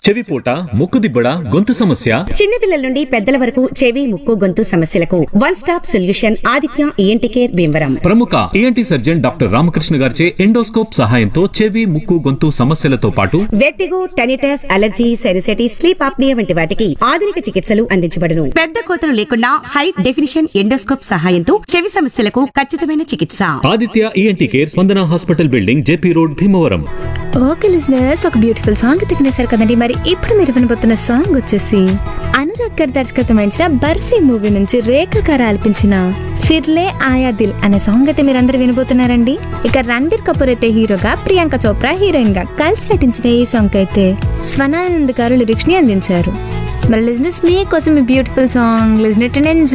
చెవిపోట ముక్కుదిబ్బడ గొంతు సమస్య చిన్నపిల్లల నుండి పెద్దల వరకు చెవి ముక్కు గొంతు సమస్యలకు one stop solution Aditya ENT care Bhimavaram ప్రముఖ ఏఎన్టీ సర్జన్ డాక్టర్ రామకృష్ణ గారిచే ఎండోస్కోప్ సహాయంతో చెవి ముక్కు గొంతు సమస్యలతో పాటు vertigo tinnitus allergy sinusitis sleep apnoea వంటి వాటికి ఆధునిక చికిత్సలు అందించబడును పెద్ద కోతలు లేకుండా హై డెఫినిషన్ ఎండోస్కోప్ సహాయంతో చెవి సమస్యలకు ఖచ్చితమైన చికిత్స Aditya ENT care Spandana hospital building JP road Bhimavaram okay listeners ఒక బ్యూటిఫుల్ సాంగ్ తినేశారు కదండి మరి ఇప్పుడు మీరు వినబోతున్న సాంగ్ వచ్చేసి అనురాగ్ గారి దర్శకత్వం వహించిన బర్ఫీ మూవీ నుంచి రేఖ గారు ఆలపించిన ఫిర్లే ఆయా దిల్ అనే సాంగ్ అయితే మీరు అందరు వినబోతున్నారండి ఇక రణ్బీర్ కపూర్ అయితే హీరోగా ప్రియాంక చోప్రా హీరోయిన్ గా కలిసి నటించిన ఈ సాంగ్ అయితే స్వనానంద్ గారు లిరిక్స్ ని అందించారు మరి లిజనర్స్ మీకోసం ఈ బ్యూటిఫుల్ సాంగ్ లిజనెట్ అండ్